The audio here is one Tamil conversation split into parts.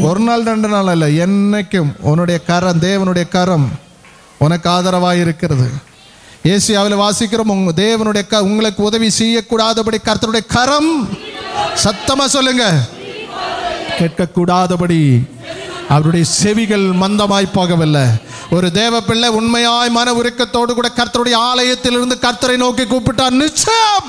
ஒரு நாள் ரெண்டு நாள் அல்ல என்னைக்கும் உன்னுடைய கரம் தேவனுடைய கரம் உனக்கு ஆதரவாக இருக்கிறது ஏசியாவில் வாசிக்கிறோம் உங்க தேவனுடைய க உங்களுக்கு உதவி செய்யக்கூடாதபடி கர்த்தருடைய கரம் சத்தமா சொல்லுங்க கேட்கக்கூடாதபடி அவருடைய செவிகள் மந்தமாய் போகவில்லை ஒரு தேவ பிள்ளை உண்மையாய் மன உருக்கத்தோடு கூட கர்த்தருடைய ஆலயத்திலிருந்து கர்த்தரை நோக்கி கூப்பிட்டார் நிச்சயம்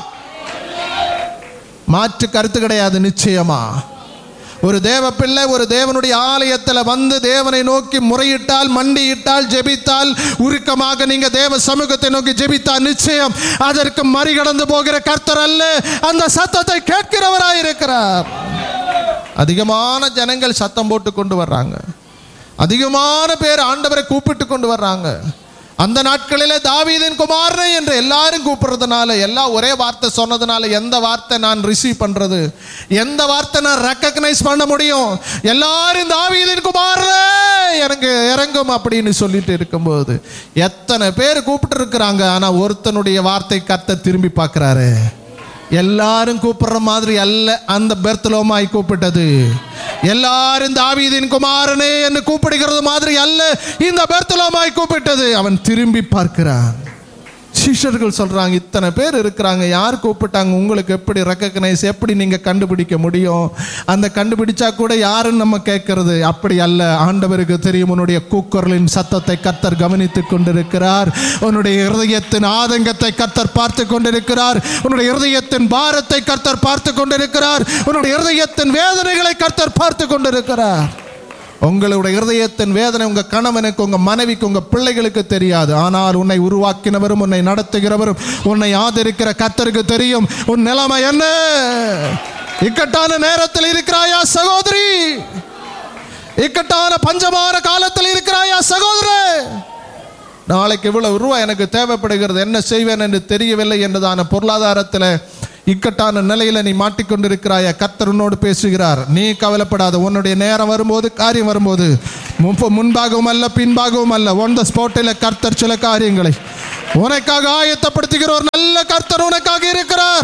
மாற்று கருத்து கிடையாது நிச்சயமா ஒரு தேவ பிள்ளை ஒரு தேவனுடைய ஆலயத்தில் வந்து தேவனை நோக்கி முறையிட்டால் மண்டியிட்டால் ஜெபித்தால் உருக்கமாக நீங்க தேவ சமூகத்தை நோக்கி ஜெபித்தால் நிச்சயம் அதற்கு மறிகடந்து போகிற கர்த்தர் அல்ல அந்த சத்தத்தை கேட்கிறவராய் இருக்கிறார் அதிகமான ஜனங்கள் சத்தம் போட்டு கொண்டு வர்றாங்க அதிகமான பேர் ஆண்டவரை கூப்பிட்டு கொண்டு வர்றாங்க அந்த நாட்களிலே தாவீதின் குமாரனை என்று எல்லாரும் கூப்பிடுறதுனால எல்லாம் ஒரே வார்த்தை சொன்னதுனால எந்த வார்த்தை நான் ரிசீவ் பண்றது எந்த வார்த்தை நான் ரெக்கக்னைஸ் பண்ண முடியும் எல்லாரும் தாவீதின் குமாரனே எனக்கு இறங்கும் அப்படின்னு சொல்லிட்டு இருக்கும்போது எத்தனை பேர் கூப்பிட்டு இருக்கிறாங்க ஆனா ஒருத்தனுடைய வார்த்தை கத்த திரும்பி பார்க்கறாரு எல்லாரும் கூப்பிடுற மாதிரி அல்ல அந்த பெர்த்தலோமாய் கூப்பிட்டது எல்லாரும் தாவீதின் குமாரனே என்று கூப்பிடுகிறது மாதிரி அல்ல இந்த பெர்த்தலோமாய் கூப்பிட்டது அவன் திரும்பி பார்க்கிறான் சிஷ்யர்கள் சொல்றாங்க இத்தனை பேர் இருக்கிறாங்க யார் கூப்பிட்டாங்க உங்களுக்கு எப்படி ரெக்கக்னைஸ் எப்படி நீங்க கண்டுபிடிக்க முடியும் அந்த கண்டுபிடிச்சா கூட யாருன்னு நம்ம கேட்கறது அப்படி அல்ல ஆண்டவருக்கு தெரியும் உன்னுடைய கூக்குரலின் சத்தத்தை கத்தர் கவனித்துக் கொண்டிருக்கிறார் உன்னுடைய இருதயத்தின் ஆதங்கத்தை கத்தர் பார்த்து கொண்டிருக்கிறார் உன்னுடைய இருதயத்தின் பாரத்தை கர்த்தர் பார்த்து கொண்டிருக்கிறார் உன்னுடைய இருதயத்தின் வேதனைகளை கர்த்தர் பார்த்து கொண்டிருக்கிறார் உங்களுடைய இருதயத்தின் வேதனை உங்க கணவனுக்கு உங்க மனைவிக்கு உங்க பிள்ளைகளுக்கு தெரியாது ஆனால் உன்னை உருவாக்கினவரும் உன்னை நடத்துகிறவரும் உன்னை ஆதரிக்கிற கர்த்தருக்கு தெரியும் உன் நிலைமை என்ன இக்கட்டான நேரத்தில் இருக்கிறாயா சகோதரி இக்கட்டான பஞ்சமான காலத்தில் இருக்கிறாயா சகோதரே நாளைக்கு இவ்வளவு ரூபாய் எனக்கு தேவைப்படுகிறது என்ன செய்வேன் என்று தெரியவில்லை என்றதான பொருளாதாரத்தில் இக்கட்டான நிலையில நீ மாட்டிக்கொண்டிருக்கிறாய கர்த்தர் உன்னோடு பேசுகிறார் நீ கவலைப்படாத உன்னுடைய நேரம் வரும்போது காரியம் வரும்போது முன்ப முன்பாகவும் அல்ல பின்பாகவும் அல்ல ஒன் த ஸ்பாட்டில் கர்த்தர் சில காரியங்களை உனக்காக ஆயத்தப்படுத்துகிற ஒரு நல்ல கர்த்தர் உனக்காக இருக்கிறார்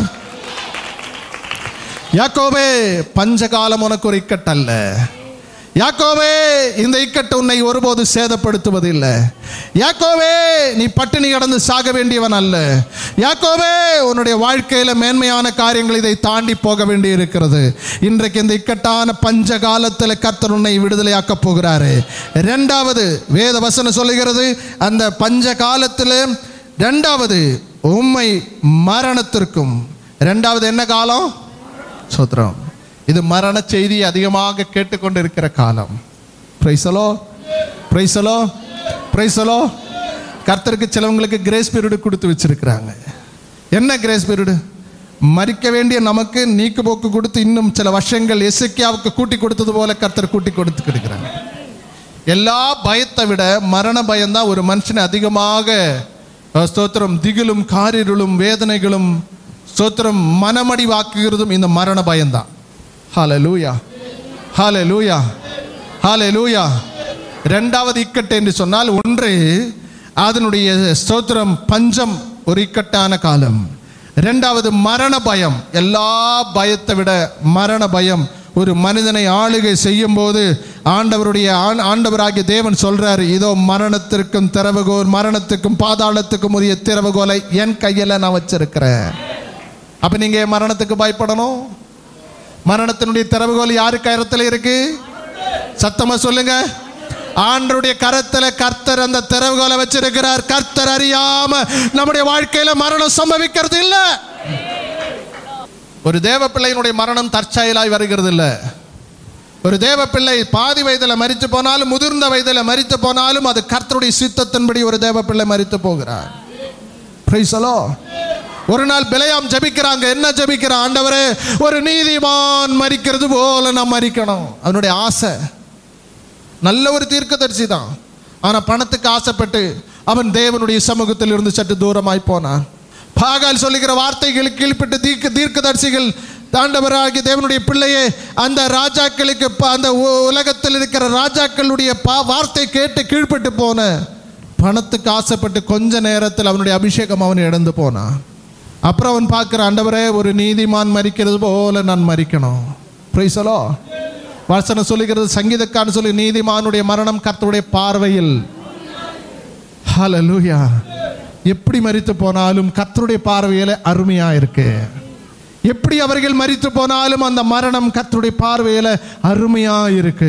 யாக்கோவே பஞ்சகாலம் உனக்கு ஒரு இக்கட்டல்ல யாக்கோவே இந்த இக்கட்டு உன்னை ஒருபோது சேதப்படுத்துவதில்லை யாக்கோவே நீ பட்டினி கடந்து சாக வேண்டியவன் அல்ல யாக்கோவே உன்னுடைய வாழ்க்கையில மேன்மையான காரியங்கள் இதை தாண்டி போக வேண்டி இருக்கிறது இன்றைக்கு இந்த இக்கட்டான பஞ்ச காலத்தில் கர்த்தர் உன்னை விடுதலையாக்க போகிறாரு ரெண்டாவது வேத வசனம் சொல்லுகிறது அந்த பஞ்ச காலத்தில் ரெண்டாவது உம்மை மரணத்திற்கும் ரெண்டாவது என்ன காலம் சோத்திரம் இது மரண செய்தி அதிகமாக கேட்டுக்கொண்டிருக்கிற காலம் பிரைசலோ பிரைசலோ பிரைசலோ கர்த்தருக்கு சிலவங்களுக்கு கிரேஸ் பீரியடு கொடுத்து வச்சிருக்கிறாங்க என்ன கிரேஸ் பீரியடு மறிக்க வேண்டிய நமக்கு நீக்கு போக்கு கொடுத்து இன்னும் சில வருஷங்கள் எசக்கியாவுக்கு கூட்டி கொடுத்தது போல கர்த்தர் கூட்டி கொடுத்து இருக்கிறாங்க எல்லா பயத்தை விட மரண பயம்தான் ஒரு மனுஷனை அதிகமாக அஹ், ஸ்தோத்திரம் திகிலும் காரிருளும் வேதனைகளும் ஸ்தோத்திரம் மனமடிவாக்குகிறதும் இந்த மரண பயம்தான் ஹalleluya ஹalleluya ஹalleluya ரெண்டாவது இக்கட்டு என்று சொன்னால் ஒன்று அதனுடைய ஸ்தோத்திரம் பஞ்சம் ஒரு இக்கட்டான காலம் ரெண்டாவது மரண பயம் எல்லா பயத்தை விட மரண பயம் ஒரு மனிதனை ஆளுகை செய்யும் போது ஆண்டவருடைய ஆண்- ஆண்டவராகிய தேவன் சொல்றாரு இதோ மரணத்திற்கும் திறவுகோல் மரணத்துக்கும் பாதாளத்துக்கும் உரிய திறவுகோலை என் கையில நான் வச்சிருக்கிறேன் அப்ப நீங்க ஏன் மரணத்துக்கு பயப்படணும் மரணத்தினுடைய திறவுகோல் யாரு கரத்தில் இருக்கு சத்தமா சொல்லுங்க ஆண்டருடைய கரத்துல கர்த்தர் அந்த திறவுகோலை வச்சிருக்கிறார் கர்த்தர் அறியாம நம்முடைய வாழ்க்கையில மரணம் சம்பவிக்கிறது இல்ல ஒரு தேவ பிள்ளையினுடைய மரணம் தற்செயலாய் வருகிறது இல்ல ஒரு தேவ பிள்ளை பாதி வயதில் மரித்து போனாலும் முதிர்ந்த வயதில் மரித்து போனாலும் அது கர்த்தருடைய சித்தத்தின்படி ஒரு தேவ பிள்ளை மரித்து போகிறார் Praise the Lord. ஒரு நாள் பிழையாம் ஜெபிக்கிறாங்க என்ன ஜெபிக்கிறான் ஆண்டவரே ஒரு நீதிமான் மரிக்கிறது போல நான் மரிக்கணும் அவனுடைய ஆசை நல்ல ஒரு தீர்க்கதரிசி தான் ஆனா பணத்துக்கு ஆசைப்பட்டு அவன் தேவனுடைய சமூகத்தில் இருந்து சற்று தூரமாய் போனான் பாகால் சொல்லுகிற வார்த்தைகளுக்கு கீழ்ப்பட்டு தீர்க்க தீர்க்கதரிசிகள் தாண்டவராகிய தேவனுடைய பிள்ளையே அந்த ராஜாக்களுக்கு ப- அந்த உ- உலகத்தில் இருக்கிற ராஜாக்களுடைய பா வார்த்தை கேட்டு கீழ்ப்பட்டு போன பணத்துக்கு ஆசைப்பட்டு கொஞ்ச நேரத்தில் அவனுடைய அபிஷேகம் அவன் இழந்து போனான் அப்புறம் அவன் பார்க்குற ஆண்டவரே ஒரு நீதிமான் மரிக்கிறது போல நான் மரிக்கணும் பிரைசலோ வசனம் சொல்லுகிறது சங்கீதக்காரன் சொல்லி நீதிமானுடைய மரணம் கர்த்தருடைய பார்வையில் ஹalleluya எப்படி மரித்து போனாலும் கர்த்தருடைய பார்வையில அருமையா இருக்கு எப்படி அவர்கள் மரித்து போனாலும் அந்த மரணம் கர்த்தருடைய பார்வையில அருமையா இருக்கு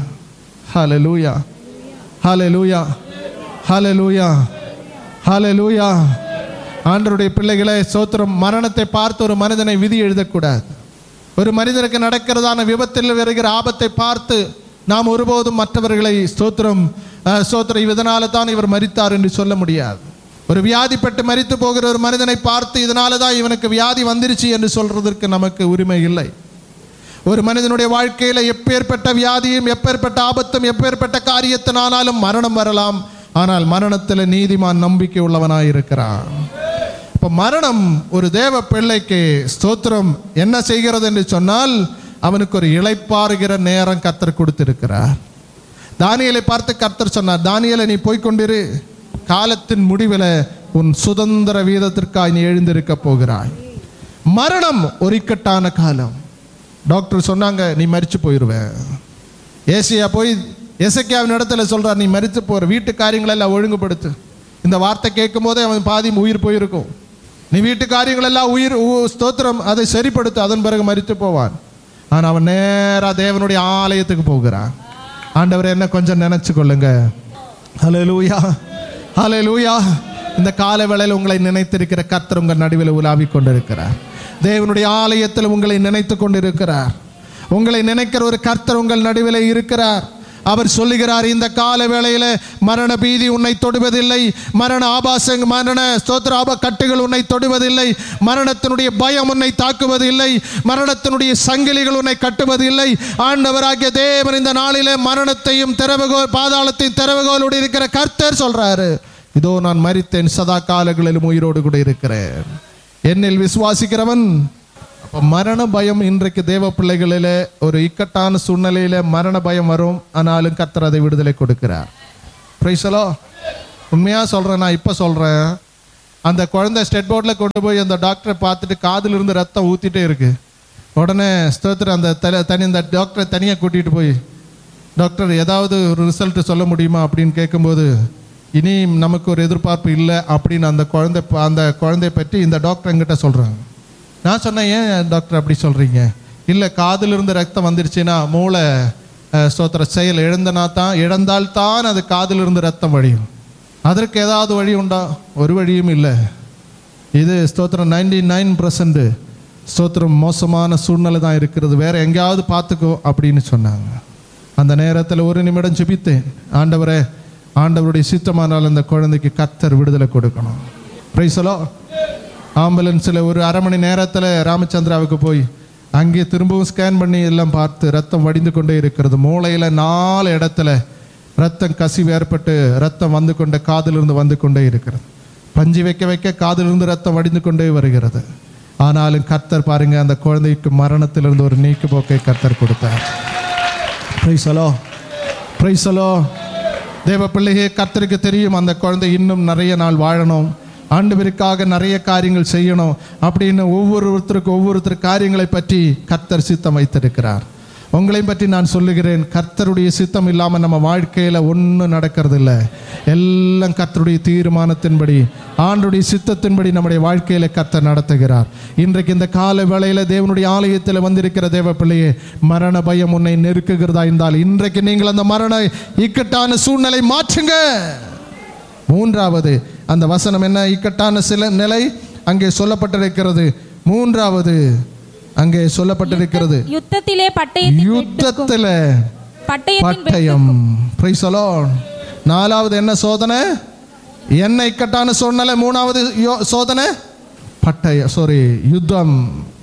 ஹalleluya ஹalleluya ஹalleluya ஹalleluya ஆண்டருடைய பிள்ளைகளை சோத்திரம் மரணத்தை பார்த்து ஒரு மனிதனை விதி எழுதக்கூடாது ஒரு மனிதனுக்கு நடக்கிறதான விபத்தில் வருகிற ஆபத்தை பார்த்து நாம் ஒருபோதும் மற்றவர்களை ஸ்தோத்திரம் அஹ், ஸ்தோத்திரம் இதனால தான் இவர் மரித்தார் என்று சொல்ல முடியாது ஒரு வியாதிப்பட்டு மரித்து போகிற ஒரு மனிதனை பார்த்து இதனால தான் இவனுக்கு வியாதி வந்துருச்சு என்று சொல்றதற்கு நமக்கு உரிமை இல்லை ஒரு மனிதனுடைய வாழ்க்கையில எப்பேற்பட்ட வியாதியும் எப்பேற்பட்ட ஆபத்தும் எப்பேற்பட்ட காரியத்தினானாலும் மரணம் வரலாம் ஆனால் மரணத்தில் நீதிமான் நம்பிக்கை உள்ளவனாய் இருக்கிறான் இப்போ மரணம் ஒரு தேவ பிள்ளைக்கு ஸ்தோத்திரம் என்ன செய்கிறது என்று சொன்னால் அவனுக்கு ஒரு இளைப்பாறுகிற நேரம் கத்தர் கொடுத்திருக்கிறார் தானியலை பார்த்து கர்த்தர் சொன்னார் தானியலை நீ போய்க்கொண்டிரு காலத்தின் முடிவில் உன் சுதந்திர வீதத்திற்காய் நீ எழுந்திருக்க போகிறாய் மரணம் ஒரு இக்கட்டான காலம் டாக்டர் சொன்னாங்க நீ மரிச்சு போயிடுவ ஏசியா போய் எசக்கியாவின் இடத்துல சொல்றார் நீ மரித்து போற வீட்டு காரியங்களை எல்லாம் ஒழுங்குபடுத்து இந்த வார்த்தை கேட்கும் போதே அவன் பாதி உயிர் போயிருக்கும் நீ வீட்டு காரியங்கள் எல்லாம் உயிர் உ- ஸ்தோத்திரம் அதை சரிப்படுத்து அதன் பிறகு மரித்து போவான் ஆனால் அவன் நேரா தேவனுடைய ஆலயத்துக்கு போகிறான் ஆண்டவர் என்ன கொஞ்சம் நினைச்சு கொள்ளுங்க ஹalleluya ஹalleluya இந்த கால வேளையில் உங்களை நினைத்திருக்கிற கர்த்தர் உங்கள் நடுவில் உலாவிக் கொண்டிருக்கிறார் தேவனுடைய ஆலயத்தில் உங்களை நினைத்து கொண்டிருக்கிறார் உங்களை நினைக்கிற ஒரு கர்த்தர் உங்கள் நடுவில் இருக்கிறார் அவர் சொல்லுகிறார் இந்த கால வேளையில மரண பீதி உன்னை தொடுவதில்லை மரண ஆபாசங் மரண ஸ்தோத்திர ஆப கட்டுகள் உன்னை தொடுவதில்லை மரணத்தினுடைய பயம் உன்னை தாக்குவதில்லை மரணத்தினுடைய சங்கிலிகள் உன்னை கட்டுவதில்லை ஆண்டவராகிய தேவன் இந்த நாளிலே மரணத்தையும் திறவுகோல் பாதாளத்தையும் திறவுகோலோடு இருக்கிற கர்த்தர் சொல்றாரு இதோ நான் மரித்தேன் சதா காலங்களிலும் உயிரோடு கூட இருக்கிறேன் என்னில் விசுவாசிக்கிறவன் அப்போ மரண பயம் இன்றைக்கு தேவ பிள்ளைகளிலே ஒரு இக்கட்டான சூழ்நிலையில மரண பயம் வரும் ஆனாலும் கர்த்தர் அதை விடுதலை கொடுக்கிறார் பிரைசலோ உண்மையாக சொல்கிறேன் நான் இப்போ சொல்கிறேன் அந்த குழந்தை ஸ்டெட் போர்டில் கொண்டு போய் அந்த டாக்டரை பார்த்துட்டு காதுல இருந்து ரத்தம் ஊற்றிட்டே இருக்கு உடனே ஸ்தோத்திரம் அந்த தல தனி அந்த டாக்டரை தனியாக கூட்டிகிட்டு போய் டாக்டர் ஏதாவது ஒரு ரிசல்ட் சொல்ல முடியுமா அப்படின்னு கேட்கும்போது இனி நமக்கு ஒரு எதிர்பார்ப்பு இல்லை அப்படின்னு அந்த குழந்தை அந்த குழந்தைய பற்றி இந்த டாக்டர் என்கிட்ட சொல்கிறாங்க நான் சொன்னேன் ஏன் டாக்டர் அப்படி சொல்கிறீங்க இல்லை காதிலிருந்து ரத்தம் வந்துருச்சுன்னா மூளை அஹ், ஸ்தோத்திர செயல் இழந்தனா தான் இழந்தால் தான் அது காதிலிருந்து ரத்தம் வழியும் அதற்கு ஏதாவது வழி உண்டா ஒரு வழியும் இல்லை இது ஸ்தோத்திரம் நைன்டி நைன் பர்சன்ட் ஸ்தோத்திரம் மோசமான சூழ்நிலை தான் இருக்கிறது வேற எங்கேயாவது பார்த்துக்கோ அப்படின்னு சொன்னாங்க அந்த நேரத்தில் ஒரு நிமிடம் ஜெபித்தேன் ஆண்டவரே ஆண்டவருடைய சித்தமானால் அந்த குழந்தைக்கு கத்தர் விடுதலை கொடுக்கணும் பிரைசலோ ஆம்புலன்ஸில் ஒரு அரை மணி நேரத்தில் ராமச்சந்திராவுக்கு போய் அங்கே திரும்பவும் ஸ்கேன் பண்ணி எல்லாம் பார்த்து ரத்தம் வடிந்து கொண்டே இருக்கிறது மூளையில் நாலு இடத்துல ரத்தம் கசிவு ஏற்பட்டு ரத்தம் வந்து கொண்டே காதிலிருந்து வந்து கொண்டே இருக்கிறது பஞ்சு வைக்க வைக்க காதிலிருந்து ரத்தம் வடிந்து கொண்டே வருகிறது ஆனாலும் கர்த்தர் பாருங்க அந்த குழந்தைக்கு மரணத்திலிருந்து ஒரு நீக்கு போக்கை கர்த்தர் கொடுத்தார் பிரைசலோ பிரைசலோ தேவ பிள்ளையே கர்த்தருக்கு தெரியும் அந்த குழந்தை இன்னும் நிறைய நாள் வாழணும் ஆண்டவருக்காக நிறைய காரியங்கள் செய்யணும் அப்படின்னு ஒவ்வொருத்தருக்கு ஒவ்வொருத்தர் காரியங்களை பற்றி கர்த்தர் சித்தம் வைத்திருக்கிறார் உங்களையும் பற்றி நான் சொல்லுகிறேன் கர்த்தருடைய சித்தம் இல்லாமல் நம்ம வாழ்க்கையில் ஒன்றும் நடக்கிறது இல்லை எல்லாம் கர்த்தருடைய தீர்மானத்தின்படி ஆண்டுடைய சித்தத்தின்படி நம்முடைய வாழ்க்கையில கர்த்தர் நடத்துகிறார் இன்றைக்கு இந்த கால வேளையில தேவனுடைய ஆலயத்தில் வந்திருக்கிற தேவ பிள்ளையே மரண பயம் உன்னை நெருக்குகிறதா இருந்தால் இன்றைக்கு நீங்கள் அந்த மரண இக்கட்டான சூழ்நிலை மாற்றுங்க மூன்றாவது அந்த வசனம் என்ன இக்கட்டான சில நிலை அங்கே சொல்லப்பட்டிருக்கிறது மூன்றாவது அங்கே சொல்லப்பட்டிருக்கிறது யுத்தத்திலே பட்டயத்தின் யுத்தத்துல பட்டயத்தின் பட்டயம் Praise the Lord. நாலாவது என்ன சோதனை என்ன இக்கட்டான சூழ்நிலை மூணாவது யோ- சோதனை பட்டய சாரி யுத்தம்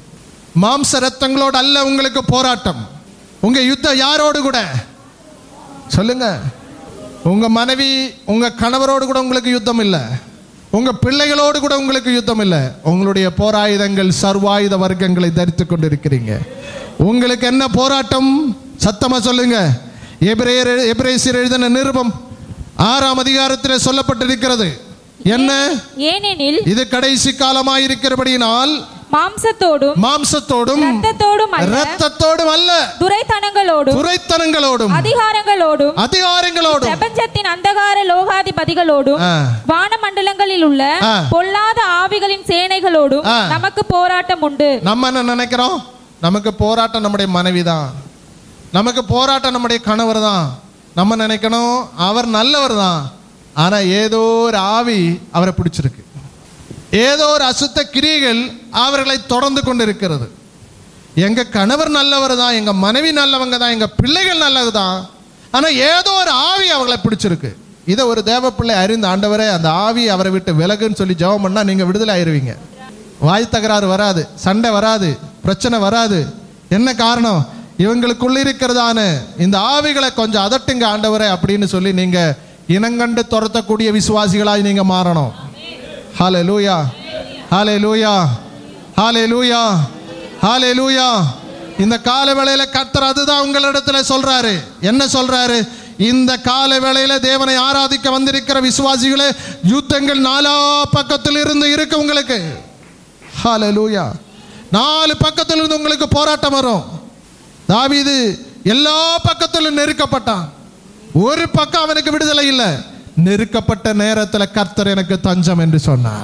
மாம்ச ரத்தங்களோடு அல்ல உங்களுக்கு போராட்டம் உங்க யுத்தம் யாரோடு கூட சொல்லுங்க உங்க மனைவி உங்க கணவரோடு கூட உங்களுக்கு யுத்தம் இல்லை உங்க பிள்ளைகளோடு கூட உங்களுக்கு யுத்தம் இல்லை உங்களுடைய போராயுதங்கள் சர்வாயுத வர்க்கங்களை தரித்து கொண்டிருக்கிறீங்க உங்களுக்கு என்ன போராட்டம் சத்தமா சொல்லுங்க எபிரேயர் எபிரேசியர் எழுதின நிருபம் ஆறாம் அதிகாரத்தில் சொல்லப்பட்டிருக்கிறது என்ன ஏனெனில் இது கடைசி காலமாயிருக்கிறபடியினால் மாம்சத்தோடும் மாம்சத்தோடும் இரத்தத்தோடும் அல்ல இரத்தத்தோடும் அல்ல துரைத்தனங்களோடும் துரைத்தனங்களோடும் அதிகாரங்களோடும் அதிகாரங்களோடும் பிரபஞ்சத்தின் அந்தகார லோகாதிபதிகளோடும் ஆ. வானமண்டலங்களில் உள்ள ஆ. பொல்லாத ஆவிகளின் சேனைகளோடும் ஆ. நமக்கு போராட்டம் உண்டு நம்ம என்ன நினைக்கிறோம் நமக்கு போராட்டம் நம்முடைய மனைவி தான் நமக்கு போராட்டம் நம்முடைய கணவர் தான் நம்ம நினைக்கணும் அவர் நல்லவர் தான் ஆனால் ஏதோ ஒரு ஆவி அவரை பிடிச்சிருக்கு ஏதோ ஒரு அசுத்த கிரியைகள் அவர்களை தொடர்ந்து கொண்டு இருக்கிறது எங்க கணவர் நல்லவர் தான் எங்க மனைவி நல்லவங்க தான் எங்க பிள்ளைகள் நல்லது தான் ஆனால் ஏதோ ஒரு ஆவி அவர்களை பிடிச்சிருக்கு இதை ஒரு தேவ பிள்ளை அறிந்த ஆண்டவரே அந்த ஆவி அவரை விட்டு விலகுன்னு சொல்லி ஜெபம் பண்ணா நீங்க விடுதலை ஆயிருவீங்க வாய் தகராறு வராது சண்டை வராது பிரச்சனை வராது என்ன காரணம் இவங்களுக்குள்ள இருக்கிறதான இந்த ஆவிகளை கொஞ்சம் அதட்டுங்க ஆண்டவரே அப்படின்னு சொல்லி நீங்க இனங்கண்டு துரத்தக்கூடிய விசுவாசிகளாய் நீங்க மாறணும் ஹாலே லூயா ஹாலே லூயா ஹாலே லூயா ஹாலே லூயா இந்த கால வேளையில கர்த்தர் அதுதான் உங்களிடத்துல சொல்றாரு என்ன சொல்றாரு இந்த கால வேளையில தேவனை ஆராதிக்க வந்திருக்கிற விசுவாசிகளே யுத்தங்கள் நாலா பக்கத்தில் இருந்து இருக்கு உங்களுக்கு ஹalleluya நாலு பக்கத்துல இருந்து உங்களுக்கு போராட்டம் வரும் தாவீது எல்லா பக்கத்திலும் நெருக்கப்பட்டான் ஒரு பக்கம் அவனுக்கு விடுதலை இல்லை நெருக்கப்பட்ட நேரத்தில் கர்த்தர் எனக்கு தஞ்சம் என்று சொன்னார்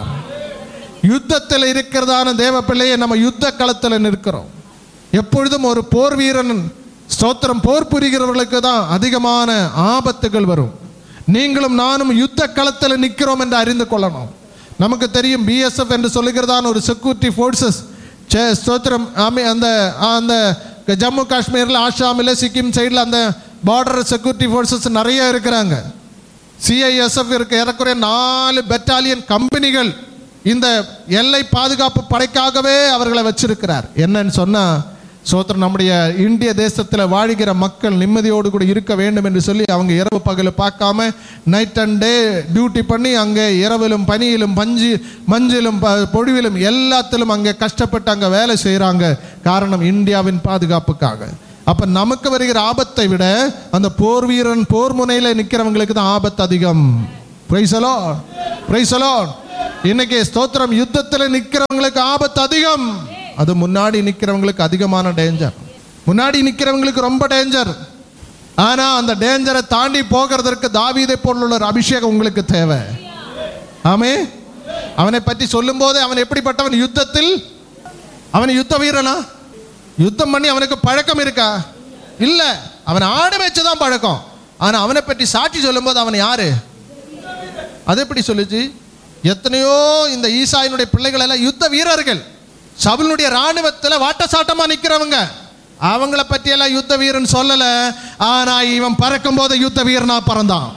யுத்தத்தில் இருக்கிறதான தேவ பிள்ளையை நம்ம யுத்த களத்தில் நிற்கிறோம் எப்பொழுதும் ஒரு போர் வீரன் ஸ்தோத்திரம் போர் புரிகிறவர்களுக்கு தான் அதிகமான ஆபத்துகள் வரும் நீங்களும் நானும் யுத்த களத்தில் நிற்கிறோம் என்று அறிந்து கொள்ளணும் நமக்கு தெரியும் பிஎஸ்எஃப் என்று சொல்லுகிறதான ஒரு செக்யூரிட்டி ஃபோர்ஸஸ் ஸ்தோத்திரம் ஆமி அந்த அந்த ஜம்மு காஷ்மீரில் ஆசாமில் சிக்கிம் சைடில் அந்த பார்டர் செக்யூரிட்டி ஃபோர்ஸஸ் நிறைய இருக்கிறாங்க சிஐஎஸ்எஃப் இருக்கு ஏறக்குறைய நாலு பெட்டாலியன் கம்பெனிகள் இந்த எல்லை பாதுகாப்பு படைக்காகவே அவர்களை வச்சிருக்கிறார் என்னன்னு சொன்னா சோத்திரம் நம்முடைய இந்திய தேசத்தில் வாழ்கிற மக்கள் நிம்மதியோடு கூட இருக்க வேண்டும் என்று சொல்லி அவங்க இரவு பகல் பார்க்காம நைட் அண்ட் டே டியூட்டி பண்ணி அங்கே இரவிலும் பனியிலும் பஞ்சு மஞ்சிலும் ப- பொழிவிலும் எல்லாத்திலும் அங்கே கஷ்டப்பட்டு அங்கே வேலை செய்கிறாங்க காரணம் இந்தியாவின் பாதுகாப்புக்காக அப்ப நமக்கு வருகிற ஆபத்தை விட அந்த போர் வீரன் போர் முனையில நிக்கிறவங்களுக்கு தான் ஆபத்து அதிகம் பிரைசலோ பிரைசலோ இன்னைக்கு ஸ்தோத்திரம் யுத்தத்தில் நிக்கிறவங்களுக்கு ஆபத்து அதிகம் அது முன்னாடி நிக்கிறவங்களுக்கு அதிகமான டேஞ்சர் முன்னாடி நிக்கிறவங்களுக்கு ரொம்ப டேஞ்சர் ஆனா அந்த டேஞ்சரை தாண்டி போகிறதற்கு தாவீதை போലുള്ള ஒரு அபிஷேகம் உங்களுக்கு தேவை ஆமே அவனை பற்றி சொல்லும்போது அவன் எப்படிப்பட்டவன் யுத்தத்தில் அவன் யுத்த வீரனா யுத்தம் பண்ணி அவனுக்கு பழக்கம் இருக்கா இல்ல அவன் ஆடு மேய்ச்சு தான் பழக்கம் ஆனா அவனை பற்றி சாட்சி சொல்லும்போது அவன் யாரு அது எப்படி சொல்லுச்சு எத்தனையோ இந்த ஈசாயினுடைய பிள்ளைகள் எல்லாம் யுத்த வீரர்கள் சவுலுடைய ராணுவத்தில் வாட்டசாட்டமா நிக்கிறவங்க அவங்கள பற்றி எல்லாம் யுத்த வீரன் சொல்லல ஆனா இவன் பறக்கும் போது யுத்த வீரனா பறந்தான்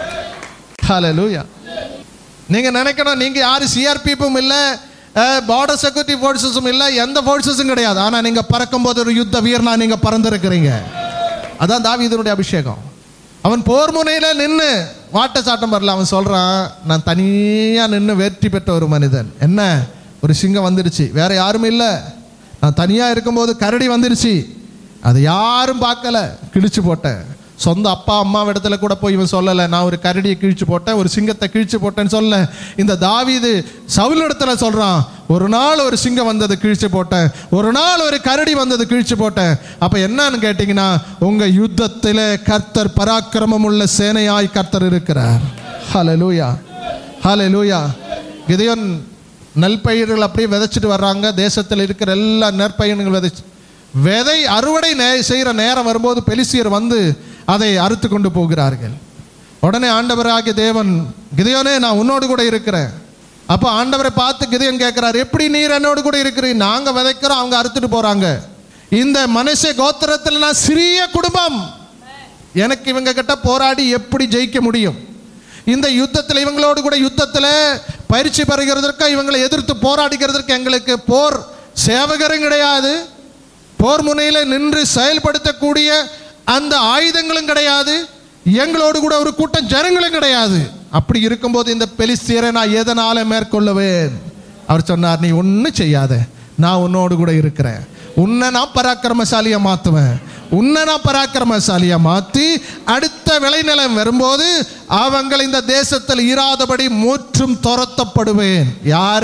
ஹalleluya நீங்க நினைக்கணும் நீங்க யாரு சிஆர்பிஎஃப்பும் இல்ல பார்டர் செக்யூரிட்டி ஃபோர்ஸஸும் இல்ல எந்த ஃபோர்ஸஸும் கிடையாது ஆனா நீங்க பறக்கும்போது ஒரு யுத்த வீரனா நீங்க பறந்திருக்கிறீங்க அதான் தாவீதனுடைய அபிஷேகம் அவன் போர் முனையில நின்று வாட்ட சாட்டம் வரல அவன் சொல்றான் நான் தனியா நின்று வெற்றி பெற்ற ஒரு மனிதன் என்ன ஒரு சிங்கம் வந்துடுச்சு வேற யாரும் இல்லை நான் தனியா இருக்கும்போது கரடி வந்துடுச்சு அதை யாரும் பார்க்கல கிழிச்சு போட்டேன் சொந்த அப்பா அம்மா இடத்துல கூட போய் இவன் சொல்லலை நான் ஒரு கரடியை கிழிச்சு போட்டேன் ஒரு சிங்கத்தை கிழிச்சு போட்டேன்னு சொல்ல இந்த தாவீது சவுல் இடத்துல சொல்றான் ஒரு நாள் ஒரு சிங்கம் வந்தது கிழிச்சு போட்டேன் ஒரு நாள் ஒரு கரடி வந்தது கிழிச்சு போட்டேன் அப்ப என்னன்னு கேட்டிங்கன்னா உங்க யுத்தத்தில் கர்த்தர் பராக்கிரமம் உள்ள சேனையாய் கர்த்தர் இருக்கிறார் ஹalleluya ஹalleluya கிதையோன் நெல்பயிர்கள் அப்படியே விதைச்சிட்டு வர்றாங்க தேசத்தில் இருக்கிற எல்லா நெற்பயிர்கள் விதைச்சு விதை அறுவடை நே செய்கிற நேரம் வரும்போது பெலிசியர் வந்து அதை அறுத்து கொண்டு போகிறார்கள் உடனே ஆண்டவராகிய தேவன் கிதையோனே நான் உன்னோடு கூட இருக்கிறேன் அப்போ ஆண்டவரை பார்த்து கிதையன் கேட்கிறார் எப்படி நீர் என்னோடு கூட இருக்கிறீங்க நாங்க விதைக்கிறோம் அவங்க அறுத்துட்டு போறாங்க இந்த மனுஷ கோத்திரத்தில் நான் சிறிய குடும்பம் எனக்கு இவங்க கிட்ட போராடி எப்படி ஜெயிக்க முடியும் இந்த யுத்தத்தில் இவங்களோடு கூட யுத்தத்தில் பயிற்சி பெறுகிறதற்கு இவங்களை எதிர்த்து போராடிக்கிறதற்கு எங்களுக்கு போர் சேவகரும் கிடையாது போர் முனையில் நின்று செயல்படுத்தக்கூடிய அந்த ஆயுதங்களும் கிடையாது எங்களோடு கூட ஒரு கூட்டம் ஜனங்களும் கிடையாது அப்படி இருக்கும்போது இந்த பெலிஸ்தியரை நான் எதனால மேற்கொள்ளுவேன் அவர் சொன்னார் நீ ஒன்றும் செய்யாத நான் உன்னோடு கூட இருக்கிறேன் உன்னை நான் பராக்கிரமசாலியா மாத்துவேன் உன்னை நான் பராக்கிரமசாலியா மாத்தி அடுத்த விளைநிலம் வரும்போது அவங்கள் இந்த தேசத்தில் இராதபடி முற்றும் துரத்தப்படுவேன் யாரு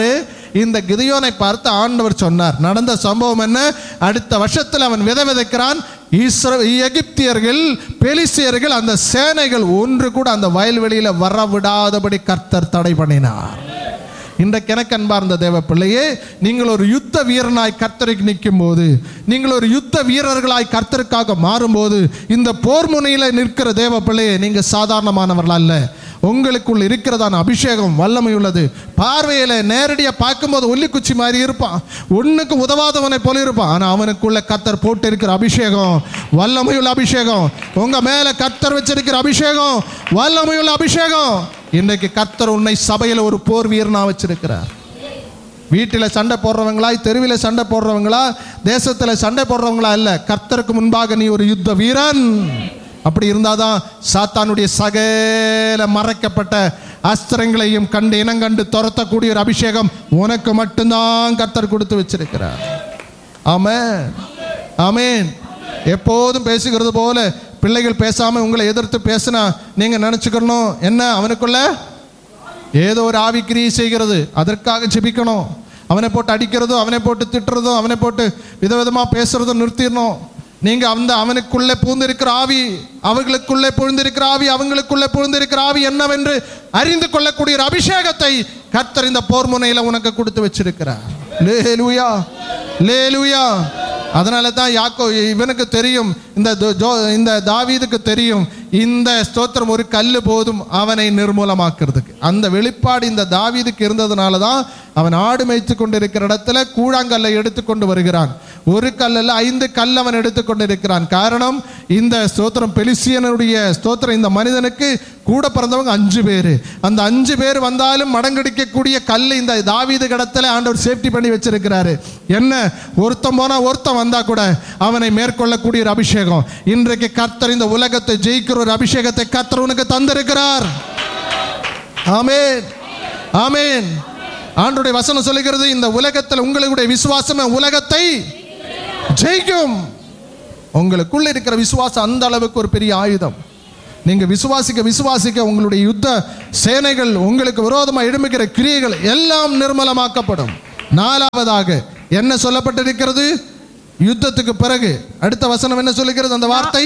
இந்த கிதியோனை பார்த்து ஆண்டவர் சொன்னார் நடந்த சம்பவம் என்ன அடுத்த வருஷத்தில் அவன் விதை விதைக்கிறான் இஸ்ர எகிப்தியர்கள் பெலிசியர்கள் அந்த சேனைகள் ஒன்று கூட அந்த வயல்வெளியில் வர விடாதபடி கர்த்தர் தடை பண்ணினார் இன்றைக்கு எனக்கு அன்பார்ந்த தேவ பிள்ளையே நீங்கள் ஒரு யுத்த வீரனாய் கர்த்தருக்கு நிற்கும் போது நீங்கள் ஒரு யுத்த வீரர்களாய் கர்த்தருக்காக மாறும்போது இந்த போர் முனையில் நிற்கிற தேவ பிள்ளையே நீங்கள் சாதாரணமானவர்கள் அல்ல உங்களுக்குள் இருக்கிறதான அபிஷேகம் வல்லமை உள்ளது பார்வையில் நேரடியாக பார்க்கும்போது ஒல்லிக்குச்சி மாதிரி இருப்பான் ஒன்றுக்கு உதவாதவனை போல இருப்பான் ஆனால் அவனுக்குள்ள கர்த்தர் போட்டு இருக்கிற அபிஷேகம் வல்லமையுள்ள அபிஷேகம் உங்கள் மேலே கர்த்தர் வச்சிருக்கிற அபிஷேகம் வல்லமையுள்ள அபிஷேகம் இன்றைக்கு கர்த்தர் உன்னை சபையில் ஒரு போர் வீரனா வச்சிருக்கிறார் வீட்டில் சண்டை போடுறவங்களா தெருவில் சண்டை போடுறவங்களா தேசத்தில் சண்டை போடுறவங்களா இல்லை கர்த்தருக்கு முன்பாக நீ ஒரு யுத்த வீரன் அப்படி இருந்தாதான் சாத்தானுடைய சகல மறைக்கப்பட்ட அஸ்திரங்களையும் கண்டு இனங்கண்டு துரத்தக்கூடிய ஒரு அபிஷேகம் உனக்கு மட்டும்தான் கர்த்தர் கொடுத்து வச்சிருக்கிறார் ஆமென் ஆமென் எப்போதும் பேசுகிறது போல பிள்ளைகள் பேசாம உங்களை எதிர்த்து பேசினா நீங்க நினைச்சுக்கணும் என்ன அவனுக்குள்ள ஏதோ ஒரு ஆவிக்கிரியை செய்கிறது அதற்காக ஜெபிக்கணும் அவனை போட்டு அடிக்கிறதும் அவனை போட்டு திட்டுறதும் அவனை போட்டு விதவிதமாக பேசுறதும் நிறுத்திடணும் நீங்க அந்த அவனுக்குள்ளே பூந்திருக்கிற ஆவி அவர்களுக்குள்ளே புழுந்திருக்கிற ஆவி அவங்களுக்குள்ளே புழுந்திருக்கிற ஆவி என்னவென்று அறிந்து கொள்ளக்கூடிய ஒரு அபிஷேகத்தை கர்த்தர் இந்த போர் முனையில உனக்கு கொடுத்து வச்சிருக்கிறார் லேலுயா லேலுயா அதனால தான் யாக்கோ இவனுக்கு தெரியும் இந்த தோ- ஜோ இந்த தாவீதுக்கு தெரியும் இந்த ஸ்தோத்திரம் ஒரு கல் போதும் அவனை நிர்மூலமாக்குறதுக்கு அந்த வெளிப்பாடு இந்த தாவீதுக்கு இருந்ததுனால தான் அவன் ஆடு மேய்த்து கொண்டிருக்கிற இடத்துல கூழாங்கல்லை எடுத்துக்கொண்டு வருகிறான் ஒரு கல்லில் ஐந்து கல் அவன் எடுத்துக்கொண்டு இருக்கிறான் காரணம் இந்த ஸ்தோத்திரம் பெலிசியனுடைய ஸ்தோத்திரம் இந்த மனிதனுக்கு கூட பிறந்தவங்க அஞ்சு பேர் அந்த அஞ்சு பேர் வந்தாலும் மடங்கடிக்கக்கூடிய கல் இந்த தாவீது கடத்துல ஆண்டவர் சேஃப்டி பண்ணி வச்சிருக்கிறாரு என்ன ஒருத்தன் போனா ஒருத்தன் வந்தா கூட அவனை மேற்கொள்ளக்கூடிய ஒரு அபிஷேகம் இன்றைக்கு கர்த்தர் இந்த உலகத்தை ஜெயிக்கிற ஒரு அபிஷேகத்தை கர்த்தர் உனக்கு தந்திருக்கிறார் ஆமென் ஆமென் ஆண்டுடைய வசனம் சொல்லுகிறது இந்த உலகத்தில் உங்களுடைய விசுவாசமே உலகத்தை ஜெயிக்கும் உங்களுக்குள்ள இருக்கிற விசுவாசம் அந்த அளவுக்கு ஒரு பெரிய ஆயுதம் நீங்க விசுவாசிக்க விசுவாசிக்க உங்களுடைய யுத்த சேனைகள் உங்களுக்கு விரோதமாக எழும்புகிற கிரியைகள் எல்லாம் நிர்மலமாக்கப்படும் நாலாவதாக என்ன சொல்லப்பட்டிருக்கிறது யுத்தத்துக்கு பிறகு அடுத்த வசனம் என்ன சொல்லுகிறது அந்த வார்த்தை